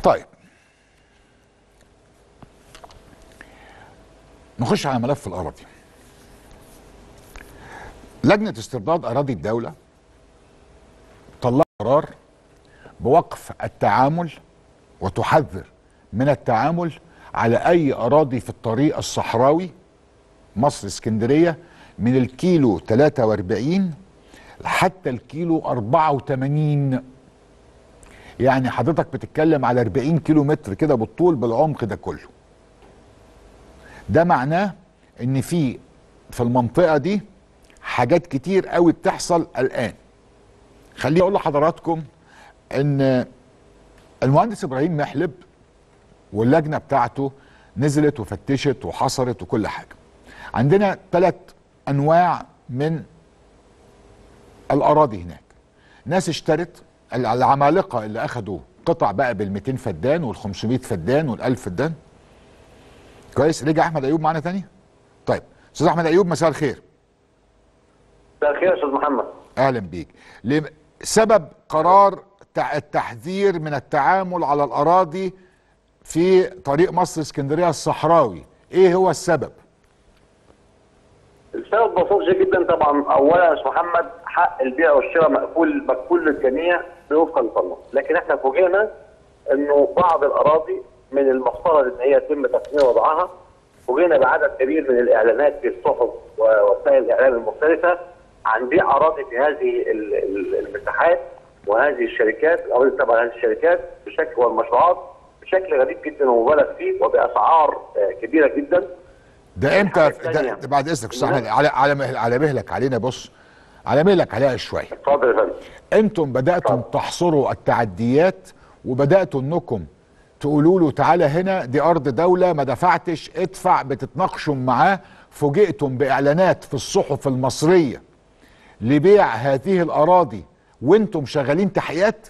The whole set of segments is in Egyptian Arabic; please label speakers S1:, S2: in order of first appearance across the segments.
S1: طيب نخش على ملف الاراضي لجنه استرداد اراضي الدوله طلع قرار بوقف التعامل وتحذر من التعامل على اي اراضي في الطريق الصحراوي مصر اسكندريه من الكيلو 43 حتى الكيلو 84 يعني حضرتك بتتكلم على 40 كيلو متر كده بالطول بالعمق ده كله ده معناه ان في في المنطقه دي حاجات كتير قوي بتحصل الان خليني اقول لحضراتكم ان المهندس ابراهيم محلب واللجنه بتاعته نزلت وفتشت وحصرت وكل حاجه عندنا ثلاث انواع من الاراضي هناك ناس اشترت العمالقه اللي اخدوا قطع بقى بال 200 فدان وال 500 فدان وال 1000 فدان كويس رجع احمد ايوب معانا تاني طيب استاذ احمد ايوب مساء الخير
S2: مساء الخير يا استاذ محمد
S1: اهلا بيك لم- سبب قرار تع- التحذير من التعامل على الاراضي في طريق مصر اسكندريه الصحراوي ايه هو السبب
S2: السبب بسيط جدا طبعا اولا يا استاذ محمد حق البيع والشراء مقفول مقفول للجميع وفقا للقانون لكن احنا فوجئنا انه بعض الاراضي من المفترض ان هي يتم تقنين وضعها فوجئنا بعدد كبير من الاعلانات في الصحف ووسائل الاعلام المختلفه عن بيع اراضي في هذه ال- ال- المساحات وهذه الشركات الاراضي تبع هذه الشركات بشكل والمشروعات بشكل غريب جدا ومبالغ فيه وباسعار آه، كبيره جدا
S1: ده امتى
S2: الحاجة
S1: ده,
S2: التانية.
S1: ده بعد اذنك استاذ احمد على على مهل على مهلك علينا بص على مهلك عليها شويه
S2: اتفضل يا فندم
S1: انتم بداتم
S2: اتفضل.
S1: تحصروا التعديات وبداتوا انكم تقولوا له تعالى هنا دي ارض دوله ما دفعتش ادفع بتتناقشوا معاه فوجئتم باعلانات في الصحف المصريه لبيع هذه الاراضي وانتم شغالين تحقيقات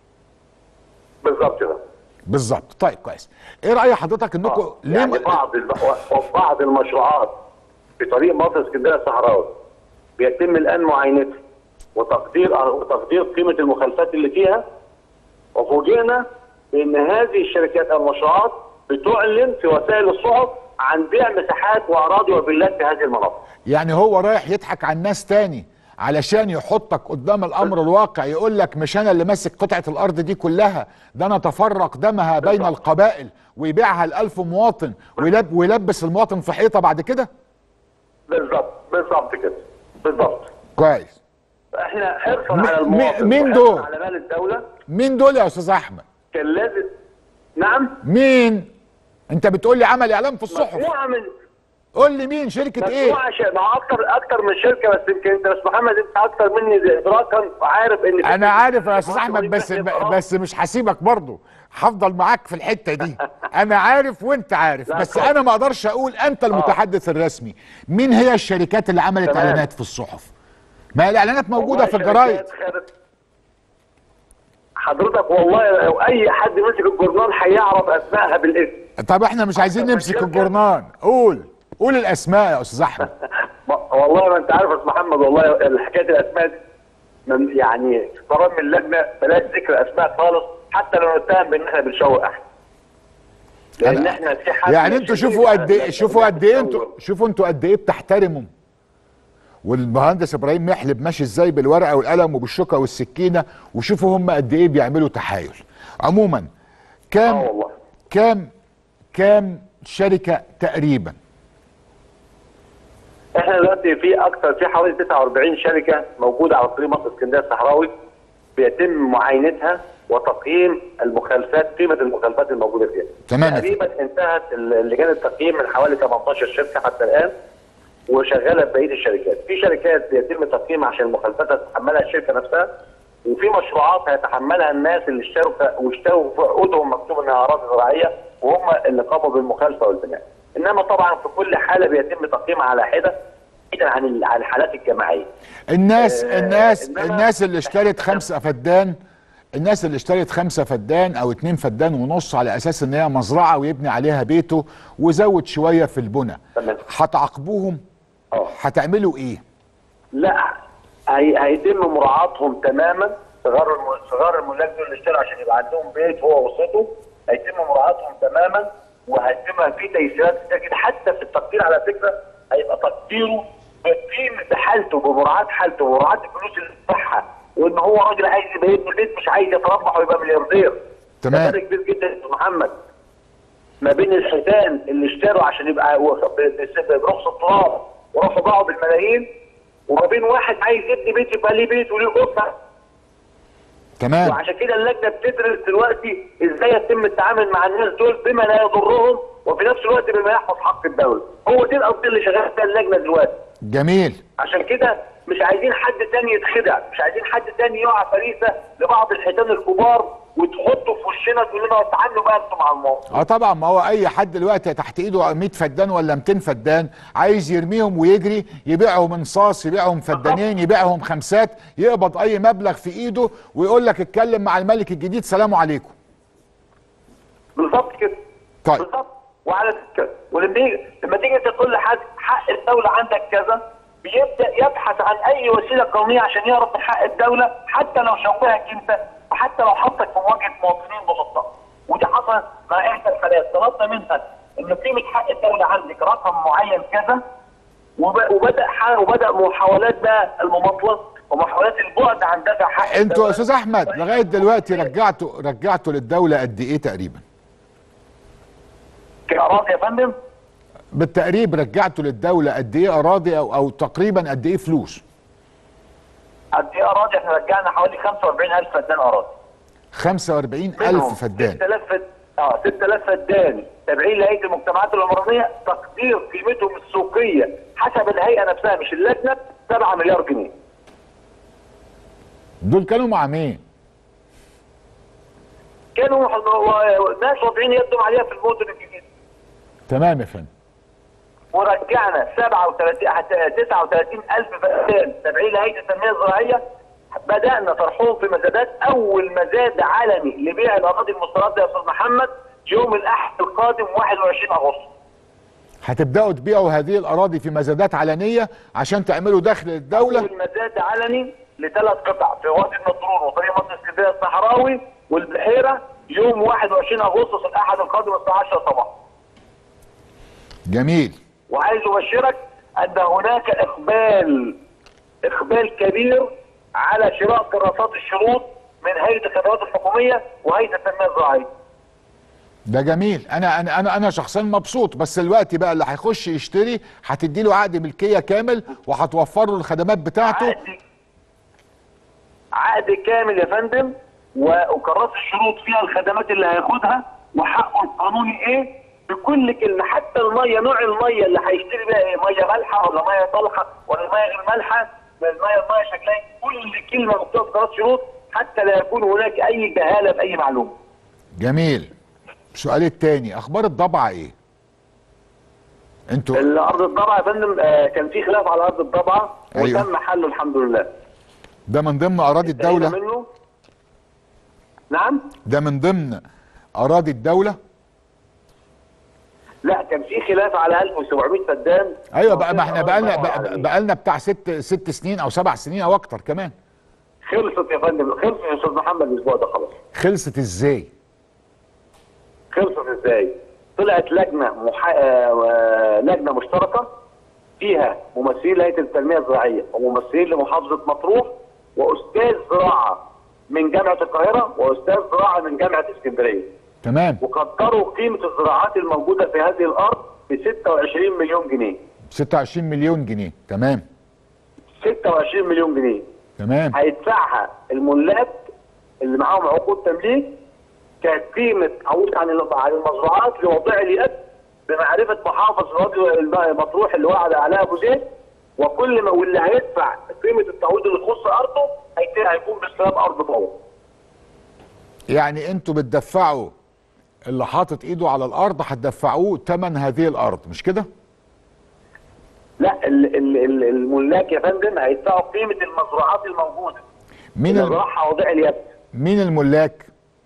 S2: بالظبط كده
S1: بالظبط طيب كويس ايه راي حضرتك انكم
S2: آه، يعني
S1: م-
S2: بعض الم- بعض المشروعات في طريق مصر اسكندريه الصحراوي بيتم الان معاينتها وتقدير وتقدير قيمه المخالفات اللي فيها وفوجئنا بان هذه الشركات او المشروعات بتعلن في وسائل الصحف عن بيع مساحات واراضي وفيلات في هذه المناطق
S1: يعني هو رايح يضحك على الناس تاني علشان يحطك قدام الامر الواقع يقول لك مش انا اللي ماسك قطعه الارض دي كلها ده انا تفرق دمها بين
S2: بالظبط.
S1: القبائل ويبيعها لألف مواطن ويلب ويلبس المواطن في حيطه بعد كده
S2: بالظبط بالظبط كده بالظبط
S1: كويس
S2: احنا حرصا
S1: مي-
S2: على المواطن
S1: مين
S2: وحرصاً
S1: دول؟
S2: على مال الدوله
S1: مين دول يا استاذ احمد
S2: كان لازم نعم
S1: مين انت بتقول لي عمل اعلان في الصحف
S2: مجموعه من
S1: قول لي مين شركه ايه
S2: مجموعه ش... مع اكتر اكتر من شركه بس يمكن انت بس محمد انت اكتر مني ادراكا عارف ان
S1: انا عارف يا استاذ
S2: مصر
S1: احمد
S2: دي
S1: بس
S2: بتحمي الأراضي.
S1: بس مش هسيبك برضه هفضل معاك في الحته دي انا عارف وانت عارف
S2: لا
S1: بس
S2: طبعا.
S1: انا ما اقدرش اقول انت المتحدث الرسمي مين هي الشركات اللي عملت
S2: تمام.
S1: اعلانات في الصحف ما هي الاعلانات موجوده
S2: والله
S1: في الجرايد
S2: شركات خدت- حضرتك والله لو اي حد مسك الجورنال هيعرف اسمائها بالاسم
S1: طب احنا مش عايزين
S2: أكتر من
S1: نمسك
S2: شركة.
S1: الجورنان قول قول الاسماء يا استاذ احمد
S2: ما- والله ما انت عارف يا استاذ محمد والله حكايه الاسماء دي من يعني قرار من اللجنه بلاش ذكر اسماء خالص حتى لو نتهم بان احنا بنشوه احد لان
S1: أنا-
S2: احنا في حد
S1: يعني
S2: من
S1: انتوا
S2: الشركات
S1: شوفوا قد ايه
S2: اللي-
S1: شوفوا قد ايه انتوا
S2: بتشوه.
S1: شوفوا انتوا قد ايه بتحترموا والمهندس ابراهيم محلب ماشي ازاي بالورقه والقلم وبالشوكه والسكينه وشوفوا هم قد ايه بيعملوا تحايل عموما كام
S2: اه والله
S1: كام كام شركه تقريبا
S2: احنا دلوقتي في اكثر في حوالي 49 شركه موجوده على طريق مصر اسكندريه الصحراوي بيتم معاينتها وتقييم المخالفات قيمه المخالفات الموجوده فيها.
S1: تمام يا
S2: تقريبا انتهت ال- لجان التقييم من حوالي 18 شركه حتى الان وشغاله بقيه الشركات. في شركات بيتم تقييمها عشان المخالفات تتحملها الشركه نفسها وفي مشروعات هيتحملها الناس اللي اشتروا واشتروا في عقودهم مكتوب انها اراضي زراعيه وهم اللي قاموا بالمخالفه والبناء. انما طبعا في كل حاله بيتم تقييمها على حده بعيدا عن ال- عن الحالات الجماعيه.
S1: الناس
S2: آه،
S1: الناس
S2: إنما-
S1: الناس اللي اشترت خمسة فدان الناس اللي اشترت خمسة فدان او اتنين فدان ونص على اساس ان هي مزرعة ويبني عليها بيته وزود شوية في البنى
S2: تمام.
S1: هتعاقبوهم
S2: اه
S1: هتعملوا ايه
S2: لا هي... هيتم مراعاتهم تماما صغار الم... صغار الملاك دول اللي اشتروا عشان يبقى عندهم بيت هو واسرته هيتم مراعاتهم تماما وهيتم في تيسيرات لكن حتى في التقدير على فكره هيبقى تقديره بقيمه بحالته بمراعاه حالته ومراعاه الفلوس اللي بتاعها وان هو راجل عايز يبقى ابن البيت مش عايز يتربح ويبقى ملياردير
S1: تمام.
S2: ده فرق كبير جدا يا أستاذ محمد ما بين الحيتان اللي اشتروا عشان يبقى هو برخص التراب وراحوا باعوا بالملايين وما بين واحد عايز يبني بيت يبقى ليه بيت وليه اسره
S1: تمام
S2: وعشان كده اللجنه بتدرس دلوقتي ازاي يتم التعامل مع الناس دول بما لا يضرهم وفي نفس الوقت بما يحفظ حق الدوله هو دي القضيه اللي شغاله فيها اللجنه دلوقتي
S1: جميل
S2: عشان كده مش عايزين حد تاني يتخدع مش عايزين حد تاني يقع فريسه لبعض الحيتان الكبار وتحطه في وشنا تقول لنا تعالوا بقى انتوا مع الموضوع
S1: اه طبعا ما هو اي حد دلوقتي تحت ايده 100 فدان ولا 200 فدان عايز يرميهم ويجري يبيعهم انصاص يبيعهم فدانين يبيعهم خمسات يقبض اي مبلغ في ايده ويقول لك اتكلم مع الملك الجديد سلام عليكم
S2: بالظبط كده
S1: طيب.
S2: بالظبط وعلى فكره ولما تيجي لما تيجي تقول لحد حق الدوله عندك كذا بيبدا يبحث عن اي وسيله قانونيه عشان يهرب من حق الدوله حتى لو شوهك انت وحتى لو حطك في مواجهه مواطنين بسطاء ودي حصلت مع احدى الحالات طلبنا منها ان قيمه حق الدوله عندك رقم معين كذا وب- وبدا ح- وبدا محاولات بقى المماطله ومحاولات البعد عن دفع حق
S1: انتوا
S2: الدولة.
S1: يا استاذ احمد لغايه دلوقتي رجعتوا رجعتوا للدوله قد ايه تقريبا
S2: كاراضي يا فندم
S1: بالتقريب رجعتوا للدوله قد ايه اراضي او او تقريبا قد ايه فلوس
S2: قد ايه اراضي احنا رجعنا حوالي 45000 فدان اراضي
S1: 45000 فدان
S2: 6000 فد... اه 6000 فدان تابعين لهيئه المجتمعات العمرانيه تقدير قيمتهم السوقيه حسب الهيئه نفسها مش اللجنه 7 مليار جنيه
S1: دول كانوا مع مين
S2: كانوا و- ناس واضعين يدهم عليها في المدن الجديده
S1: تمام يا فندم
S2: ورجعنا 37 حتى 39000 فدان تابعين لهيئه التنميه الزراعيه بدانا طرحهم في مزادات اول مزاد علني لبيع الاراضي المسترده يا استاذ محمد يوم الاحد القادم 21 اغسطس
S1: هتبداوا تبيعوا هذه الاراضي في مزادات علنيه عشان تعملوا دخل للدوله
S2: اول مزاد علني لثلاث قطع في وادي النطرون وطريق مصر اسكندريه الصحراوي والبحيره يوم 21 اغسطس الاحد القادم الساعه 10 صباحا
S1: جميل
S2: وعايز ابشرك ان هناك اقبال اقبال كبير على شراء كراسات الشروط من هيئه الخدمات الحكوميه وهيئه التنميه الزراعيه.
S1: ده جميل انا انا انا انا شخصيا مبسوط بس الوقت بقى اللي هيخش يشتري هتدي له عقد ملكيه كامل وهتوفر له الخدمات بتاعته
S2: عقد عقد كامل يا فندم و- وكراسه الشروط فيها الخدمات اللي هياخدها وحقه القانوني ايه بكل كلمه حتى الميه نوع الميه اللي هيشتري بيها ايه ميه مالحه ولا ميه طالحه ولا ميه غير مالحه الميه الميه شكلها إيه؟ كل كلمه مكتوبه في كراسه الشروط حتى لا يكون هناك اي جهاله باي معلومه
S1: جميل السؤال التاني اخبار الضبعه ايه انتوا
S2: الارض الضبعه يا فندم آه، كان في خلاف على ارض الضبعه
S1: أيوة.
S2: وتم حله الحمد لله
S1: ده من ضمن اراضي
S2: انتهينا
S1: الدوله
S2: منه نعم
S1: ده من ضمن اراضي الدوله
S2: لا كان في خلاف على 1700 فدان
S1: ايوه بقى ما احنا بقالنا
S2: بقى
S1: بقى- بقالنا بتاع ست ست سنين او سبع سنين او اكتر كمان
S2: خلصت يا فندم خلصت يا استاذ محمد الاسبوع ده خلاص
S1: خلصت ازاي
S2: خلصت ازاي؟ طلعت لجنه محا... آه، لجنه مشتركه فيها ممثلين لهيئه التنميه الزراعيه وممثلين لمحافظه مطروح واستاذ زراعه من جامعه القاهره واستاذ زراعه من جامعه اسكندريه
S1: تمام
S2: وقدروا قيمه الزراعات الموجوده في هذه الارض ب 26 مليون جنيه
S1: 26 مليون جنيه تمام
S2: 26 مليون جنيه
S1: تمام
S2: هيدفعها الملاك اللي معاهم عقود تمليك كانت قيمه عقود عن ال- عن المزروعات لوضع اليد بمعرفه محافظ الوادي الم- مطروح اللي وعد عليها ابو زيد وكل ما واللي هيدفع قيمه التعويض اللي تخص ارضه هيت- هيكون باستلام ارض فور.
S1: يعني انتوا بتدفعوا اللي حاطط ايده على الارض هتدفعوه ثمن هذه الارض مش كده
S2: لا ال- ال- ال- الملاك يا فندم هيدفعوا قيمه المزروعات الموجوده
S1: مين
S2: اللي
S1: ال...
S2: زرعها وضع اليد
S1: مين الملاك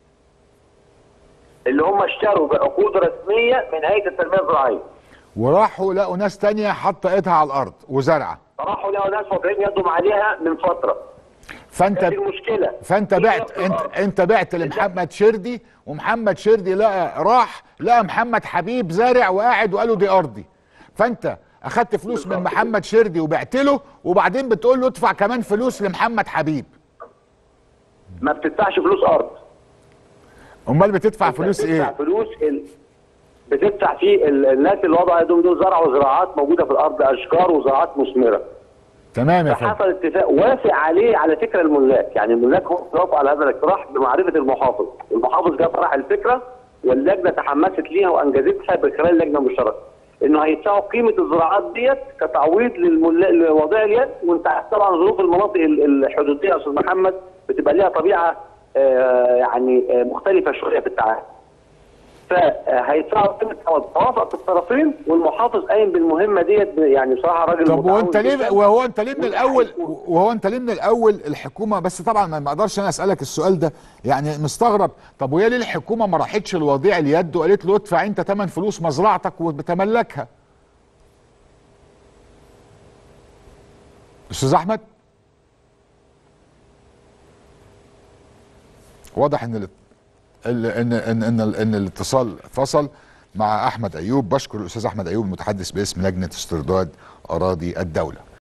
S2: اللي هم اشتروا بعقود رسميه من هيئه التنميه الزراعيه.
S1: وراحوا لقوا ناس تانية حاطه ايدها على الارض وزرعه
S2: راحوا لقوا ناس واضعين يدهم عليها من فتره
S1: فانت
S2: كانت المشكله
S1: فانت
S2: في
S1: بعت
S2: نفس
S1: انت
S2: الأرض.
S1: انت بعت لمحمد شردي ومحمد شردي لقى راح لقى محمد حبيب زارع وقاعد وقال له دي ارضي فانت اخدت فلوس من
S2: بالظبط.
S1: محمد شردي وبعت له وبعدين بتقول له ادفع كمان فلوس لمحمد حبيب
S2: ما بتدفعش فلوس ارض
S1: امال بتدفع
S2: أنت
S1: فلوس
S2: بتدفع
S1: ايه
S2: فلوس ال... بتدفع فيه ال... الناس اللي وضعوا ايدهم دول زرعوا زراعات موجوده في الارض اشجار وزراعات مثمره
S1: تمام يا فندم
S2: فحصل اتفاق وافق عليه على فكره الملاك يعني الملاك هم وافقوا على هذا الاقتراح بمعرفه المحافظ المحافظ جاب طرح الفكره واللجنه تحمست ليها وانجزتها بخلال اللجنه المشتركه انه هيدفعوا قيمه الزراعات ديت كتعويض للملا... لوضع اليد وانت عارف طبعا ظروف المناطق ال- الحدوديه يا استاذ محمد بتبقى ليها طبيعه آه، يعني آه، مختلفه شويه في التعامل فهيدفعوا قيمه التعويض توافقت الطرفين والمحافظ قايم بالمهمه ديت يعني بصراحه راجل
S1: طب
S2: متعاون
S1: وانت ليه
S2: جداً.
S1: وهو انت ليه من
S2: وده
S1: الاول
S2: هيكون.
S1: وهو انت ليه من الاول الحكومه بس طبعا ما ما اقدرش انا اسالك السؤال ده يعني مستغرب طب وهي ليه الحكومه ما راحتش لوضيع اليد وقالت له ادفع انت ثمن فلوس مزرعتك وبتملكها استاذ احمد واضح ان ال- ال- ان ان ان, إن الاتصال فصل مع احمد ايوب بشكر الاستاذ احمد ايوب المتحدث باسم لجنه استرداد اراضي الدوله